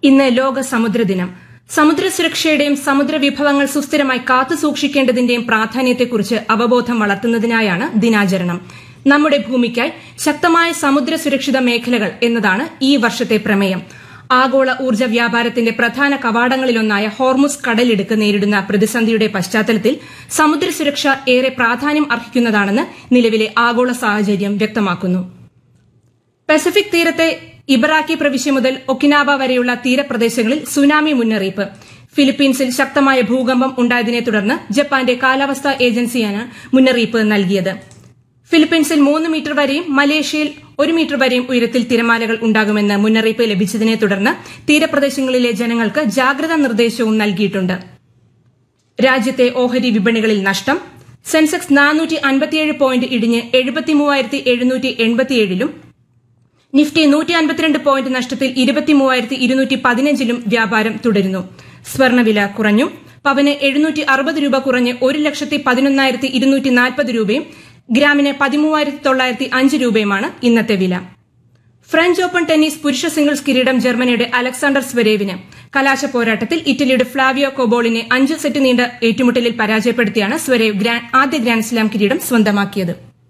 ഇന്ന് ലോക സമുദ്ര ദിനം സമുദ്ര സുരക്ഷയുടെയും സമുദ്ര വിഭവങ്ങൾ സുസ്ഥിരമായി കാത്തുസൂക്ഷിക്കേണ്ടതിന്റെയും പ്രാധാന്യത്തെക്കുറിച്ച് അവബോധം വളർത്തുന്നതിനായാണ് ദിനാചരണം നമ്മുടെ ഭൂമിക്കായി ശക്തമായ സമുദ്ര സുരക്ഷിത മേഖലകൾ എന്നതാണ് ഈ വർഷത്തെ പ്രമേയം ആഗോള ഊർജ്ജ വ്യാപാരത്തിന്റെ പ്രധാന കവാടങ്ങളിലൊന്നായ ഹോർമുസ് കടലിടുക്ക് നേരിടുന്ന പ്രതിസന്ധിയുടെ പശ്ചാത്തലത്തിൽ സമുദ്ര സുരക്ഷ ഏറെ പ്രാധാന്യം അർഹിക്കുന്നതാണെന്ന് നിലവിലെ ആഗോള സാഹചര്യം വ്യക്തമാക്കുന്നു പസഫിക് തീരത്തെ ഇബറാക്കി പ്രവിശ്യ മുതൽ ഒക്കിനാവ വരെയുള്ള തീരപ്രദേശങ്ങളിൽ സുനാമി മുന്നറിയിപ്പ് ഫിലിപ്പീൻസിൽ ശക്തമായ ഭൂകമ്പം ഉണ്ടായതിനെ തുടർന്ന് ജപ്പാന്റെ കാലാവസ്ഥാ ഏജൻസിയാണ് മുന്നറിയിപ്പ് നൽകിയത് ഫിലിപ്പീൻസിൽ മൂന്ന് മീറ്റർ വരെയും മലേഷ്യയിൽ ഒരു മീറ്റർ വരെയും ഉയരത്തിൽ തിരമാലകൾ ഉണ്ടാകുമെന്ന് മുന്നറിയിപ്പ് ലഭിച്ചതിനെ തുടർന്ന് തീരപ്രദേശങ്ങളിലെ ജനങ്ങൾക്ക് ജാഗ്രതാ നിർദ്ദേശവും നൽകിയിട്ടുണ്ട് രാജ്യത്തെ ഓഹരി വിപണികളിൽ നഷ്ടം സെൻസെക്സ് നാനൂറ്റി അൻപത്തിയേഴ് പോയിന്റ് ഇടിഞ്ഞ് എഴുപത്തിമൂവായിരത്തി എഴുന്നൂറ്റി എൺപത്തിയേഴിലും നിഫ്റ്റി നൂറ്റി അൻപത്തിരണ്ട് പോയിന്റ് നഷ്ടത്തിൽ ഇരുപത്തിമൂവായിരത്തി ഇരുന്നൂറ്റി പതിനഞ്ചിലും വ്യാപാരം തുടരുന്നു സ്വർണവില കുറഞ്ഞു പവന് എഴുന്നൂറ്റി അറുപത് രൂപ കുറഞ്ഞ് ഒരു ലക്ഷത്തി പതിനൊന്നായിരത്തി ഇരുന്നൂറ്റി നാൽപ്പത് രൂപയും ഗ്രാമിന് പതിമൂവായിരത്തി തൊള്ളായിരത്തി അഞ്ച് രൂപയുമാണ് ഇന്നത്തെ വില ഫ്രഞ്ച് ഓപ്പൺ ടെന്നീസ് പുരുഷ സിംഗിൾസ് കിരീടം ജർമ്മനിയുടെ അലക്സാണ്ടർ സ്വരേവിന് കലാശ പോരാട്ടത്തിൽ ഇറ്റലിയുടെ ഫ്ലാവിയോ കൊബോളിനെ അഞ്ച് സെറ്റ് നീണ്ട ഏറ്റുമുട്ടലിൽ പരാജയപ്പെടുത്തിയാണ് സ്വരേവ് ആദ്യ ഗ്രാൻഡ് സ്ലാം കിരീടം സ്വന്തമാക്കിയത്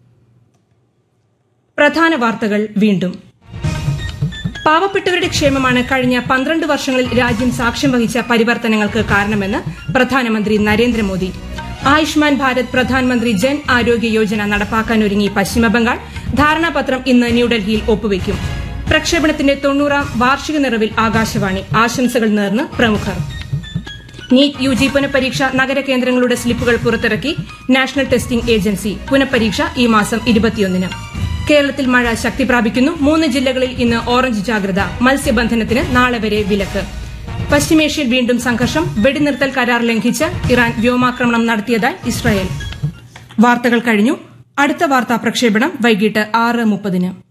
പ്രധാന വാർത്തകൾ വീണ്ടും പാവപ്പെട്ടവരുടെ ക്ഷേമമാണ് കഴിഞ്ഞ പന്ത്രണ്ട് വർഷങ്ങളിൽ രാജ്യം സാക്ഷ്യം വഹിച്ച പരിവർത്തനങ്ങൾക്ക് കാരണമെന്ന് പ്രധാനമന്ത്രി നരേന്ദ്രമോദി ആയുഷ്മാൻ ഭാരത് പ്രധാനമന്ത്രി ജൻ ആരോഗ്യ യോജന നടപ്പാക്കാനൊരുങ്ങി പശ്ചിമബംഗാൾ ധാരണാപത്രം ഇന്ന് ന്യൂഡൽഹിയിൽ ഒപ്പുവയ്ക്കും പ്രക്ഷേപണത്തിന്റെ തൊണ്ണൂറാം വാർഷിക നിറവിൽ ആകാശവാണി ആശംസകൾ നേർന്ന് പ്രമുഖർ നീറ്റ് യു ജി പുനഃപരീക്ഷ നഗര കേന്ദ്രങ്ങളുടെ സ്ലിപ്പുകൾ പുറത്തിറക്കി നാഷണൽ ടെസ്റ്റിംഗ് ഏജൻസി പുനഃപരീക്ഷ ഈ മാസം ഇരുപത്തിയൊന്നിന് കേരളത്തിൽ മഴ ശക്തി പ്രാപിക്കുന്നു മൂന്ന് ജില്ലകളിൽ ഇന്ന് ഓറഞ്ച് ജാഗ്രത മത്സ്യബന്ധനത്തിന് നാളെ വരെ വിലക്ക് പശ്ചിമേഷ്യയിൽ വീണ്ടും സംഘർഷം വെടിനിർത്തൽ കരാർ ലംഘിച്ച് ഇറാൻ വ്യോമാക്രമണം നടത്തിയതായി ഇസ്രായേൽ വാർത്തകൾ കഴിഞ്ഞു അടുത്ത വാർത്താ പ്രക്ഷേപണം വൈകിട്ട് ആറ് മുപ്പതിന്